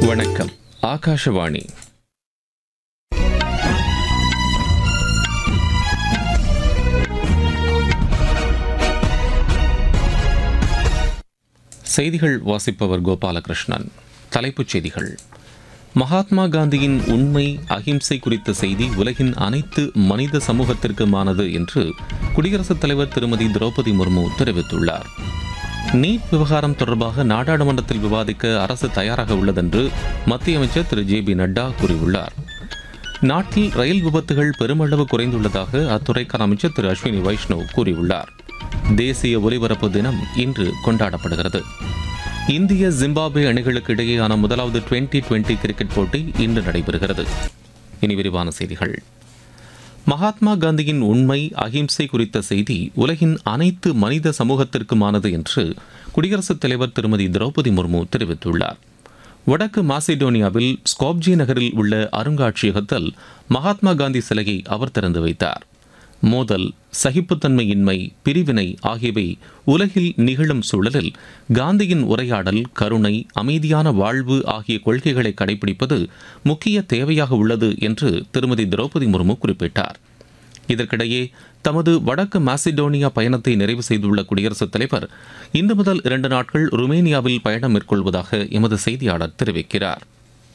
வணக்கம் ஆகாஷவாணி செய்திகள் வாசிப்பவர் கோபாலகிருஷ்ணன் தலைப்புச் செய்திகள் மகாத்மா காந்தியின் உண்மை அகிம்சை குறித்த செய்தி உலகின் அனைத்து மனித சமூகத்திற்குமானது என்று குடியரசுத் தலைவர் திருமதி திரௌபதி முர்மு தெரிவித்துள்ளார் நீட் விவகாரம் தொடர்பாக நாடாளுமன்றத்தில் விவாதிக்க அரசு தயாராக உள்ளதென்று மத்திய அமைச்சர் திரு ஜே பி நட்டா கூறியுள்ளார் நாட்டில் ரயில் விபத்துகள் பெருமளவு குறைந்துள்ளதாக அத்துறைக்கான அமைச்சர் திரு அஸ்வினி வைஷ்ணவ் கூறியுள்ளார் தேசிய ஒலிபரப்பு தினம் இன்று கொண்டாடப்படுகிறது இந்திய ஜிம்பாப்வே அணிகளுக்கு இடையேயான முதலாவது டுவெண்டி டுவெண்டி கிரிக்கெட் போட்டி இன்று நடைபெறுகிறது இனி விரிவான செய்திகள் மகாத்மா காந்தியின் உண்மை அகிம்சை குறித்த செய்தி உலகின் அனைத்து மனித சமூகத்திற்குமானது என்று குடியரசுத் தலைவர் திருமதி திரௌபதி முர்மு தெரிவித்துள்ளார் வடக்கு மாசிடோனியாவில் ஸ்காப்ஜி நகரில் உள்ள அருங்காட்சியகத்தில் மகாத்மா காந்தி சிலையை அவர் திறந்து வைத்தார் மோதல் சகிப்புத்தன்மையின்மை பிரிவினை ஆகியவை உலகில் நிகழும் சூழலில் காந்தியின் உரையாடல் கருணை அமைதியான வாழ்வு ஆகிய கொள்கைகளை கடைபிடிப்பது முக்கிய தேவையாக உள்ளது என்று திருமதி திரௌபதி முர்மு குறிப்பிட்டார் இதற்கிடையே தமது வடக்கு மாசிடோனியா பயணத்தை நிறைவு செய்துள்ள குடியரசுத் தலைவர் இன்று முதல் இரண்டு நாட்கள் ருமேனியாவில் பயணம் மேற்கொள்வதாக எமது செய்தியாளர் தெரிவிக்கிறார்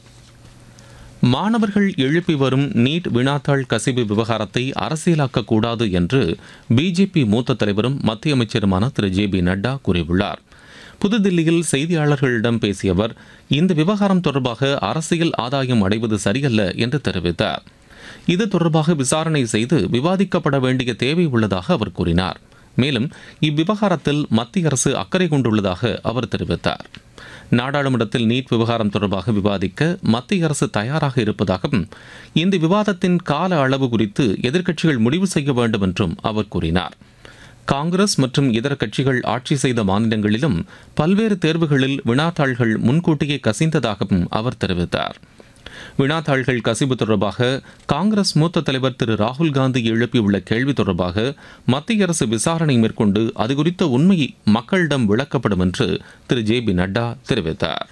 மாணவர்கள் எழுப்பி வரும் நீட் வினாத்தாள் கசிவு விவகாரத்தை அரசியலாக்க கூடாது என்று பிஜேபி மூத்த தலைவரும் மத்திய அமைச்சருமான திரு ஜே பி நட்டா கூறியுள்ளார் புதுதில்லியில் செய்தியாளர்களிடம் பேசிய அவர் இந்த விவகாரம் தொடர்பாக அரசியல் ஆதாயம் அடைவது சரியல்ல என்று தெரிவித்தார் இது தொடர்பாக விசாரணை செய்து விவாதிக்கப்பட வேண்டிய தேவை உள்ளதாக அவர் கூறினார் மேலும் இவ்விவகாரத்தில் மத்திய அரசு அக்கறை கொண்டுள்ளதாக அவர் தெரிவித்தார் நாடாளுமன்றத்தில் நீட் விவகாரம் தொடர்பாக விவாதிக்க மத்திய அரசு தயாராக இருப்பதாகவும் இந்த விவாதத்தின் கால அளவு குறித்து எதிர்க்கட்சிகள் முடிவு செய்ய வேண்டும் என்றும் அவர் கூறினார் காங்கிரஸ் மற்றும் இதர கட்சிகள் ஆட்சி செய்த மாநிலங்களிலும் பல்வேறு தேர்வுகளில் வினாத்தாள்கள் முன்கூட்டியே கசிந்ததாகவும் அவர் தெரிவித்தார் வினாத்தாள்கள் கசிவு தொடர்பாக காங்கிரஸ் மூத்த தலைவர் திரு ராகுல் காந்தி எழுப்பியுள்ள கேள்வி தொடர்பாக மத்திய அரசு விசாரணை மேற்கொண்டு அது குறித்த உண்மை மக்களிடம் விளக்கப்படும் என்று திரு ஜே பி நட்டா தெரிவித்தார்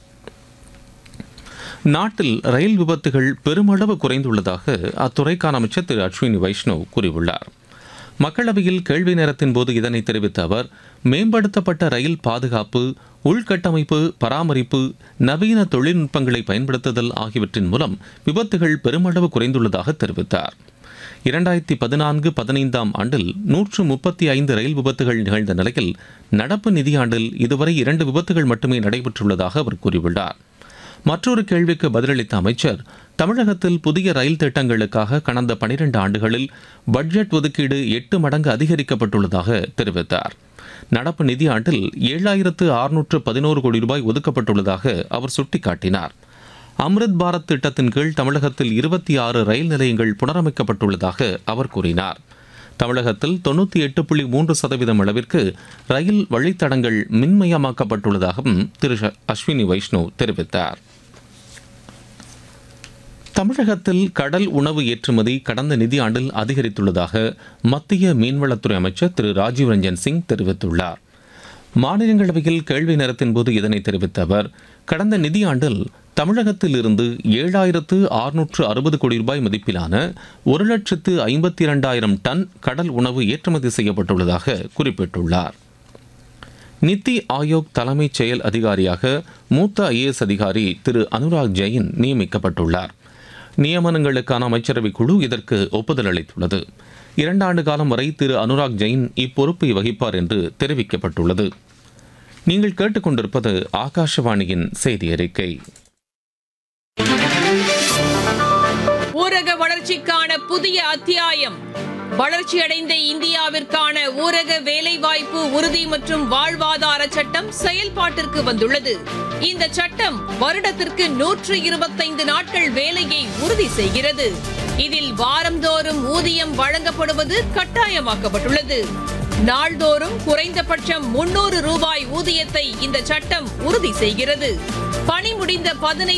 நாட்டில் ரயில் விபத்துகள் பெருமளவு குறைந்துள்ளதாக அத்துறைக்கான அமைச்சர் திரு அஸ்வினி வைஷ்ணவ் கூறியுள்ளார் மக்களவையில் கேள்வி நேரத்தின் போது இதனை தெரிவித்த அவர் மேம்படுத்தப்பட்ட ரயில் பாதுகாப்பு உள்கட்டமைப்பு பராமரிப்பு நவீன தொழில்நுட்பங்களை பயன்படுத்துதல் ஆகியவற்றின் மூலம் விபத்துகள் பெருமளவு குறைந்துள்ளதாக தெரிவித்தார் இரண்டாயிரத்தி பதினான்கு பதினைந்தாம் ஆண்டில் நூற்று முப்பத்தி ஐந்து ரயில் விபத்துகள் நிகழ்ந்த நிலையில் நடப்பு நிதியாண்டில் இதுவரை இரண்டு விபத்துகள் மட்டுமே நடைபெற்றுள்ளதாக அவர் கூறியுள்ளார் மற்றொரு கேள்விக்கு பதிலளித்த அமைச்சர் தமிழகத்தில் புதிய ரயில் திட்டங்களுக்காக கடந்த பனிரெண்டு ஆண்டுகளில் பட்ஜெட் ஒதுக்கீடு எட்டு மடங்கு அதிகரிக்கப்பட்டுள்ளதாக தெரிவித்தார் நடப்பு நிதியாண்டில் ஏழாயிரத்து அறுநூற்று பதினோரு கோடி ரூபாய் ஒதுக்கப்பட்டுள்ளதாக அவர் சுட்டிக்காட்டினார் அம்ரித் பாரத் திட்டத்தின் கீழ் தமிழகத்தில் இருபத்தி ஆறு ரயில் நிலையங்கள் புனரமைக்கப்பட்டுள்ளதாக அவர் கூறினார் தமிழகத்தில் தொண்ணூற்றி எட்டு புள்ளி மூன்று சதவீதம் அளவிற்கு ரயில் வழித்தடங்கள் மின்மயமாக்கப்பட்டுள்ளதாகவும் திரு அஸ்வினி வைஷ்ணவ் தெரிவித்தார் தமிழகத்தில் கடல் உணவு ஏற்றுமதி கடந்த நிதியாண்டில் அதிகரித்துள்ளதாக மத்திய மீன்வளத்துறை அமைச்சர் திரு ராஜீவ் ரஞ்சன் சிங் தெரிவித்துள்ளார் மாநிலங்களவையில் கேள்வி நேரத்தின் போது இதனை தெரிவித்த அவர் கடந்த நிதியாண்டில் தமிழகத்தில் இருந்து ஏழாயிரத்து அறுநூற்று அறுபது கோடி ரூபாய் மதிப்பிலான ஒரு லட்சத்து ஐம்பத்தி இரண்டாயிரம் டன் கடல் உணவு ஏற்றுமதி செய்யப்பட்டுள்ளதாக குறிப்பிட்டுள்ளார் நித்தி ஆயோக் தலைமைச் செயல் அதிகாரியாக மூத்த ஐஏஎஸ் அதிகாரி திரு அனுராக் ஜெயின் நியமிக்கப்பட்டுள்ளார் நியமனங்களுக்கான அமைச்சரவை குழு இதற்கு ஒப்புதல் அளித்துள்ளது இரண்டாண்டு காலம் வரை திரு அனுராக் ஜெயின் இப்பொறுப்பை வகிப்பார் என்று தெரிவிக்கப்பட்டுள்ளது நீங்கள் கேட்டுக்கொண்டிருப்பது ஆகாஷவாணியின் செய்தி அறிக்கை ஊரக வளர்ச்சிக்கான புதிய அத்தியாயம் வளர்ச்சியடைந்த இந்தியாவிற்கான ஊரக வேலைவாய்ப்பு உறுதி மற்றும் வாழ்வாதார சட்டம் செயல்பாட்டிற்கு வந்துள்ளது இந்த சட்டம் வருடத்திற்கு நூற்று இருபத்தைந்து நாட்கள் வேலையை உறுதி செய்கிறது இதில் வாரந்தோறும் ஊதியம் வழங்கப்படுவது கட்டாயமாக்கப்பட்டுள்ளது நாள்தோறும் குறைந்தபட்சம் முன்னூறு ரூபாய் ஊதியத்தை இந்த சட்டம் உறுதி செய்கிறது பணி முடிந்த பதினைந்து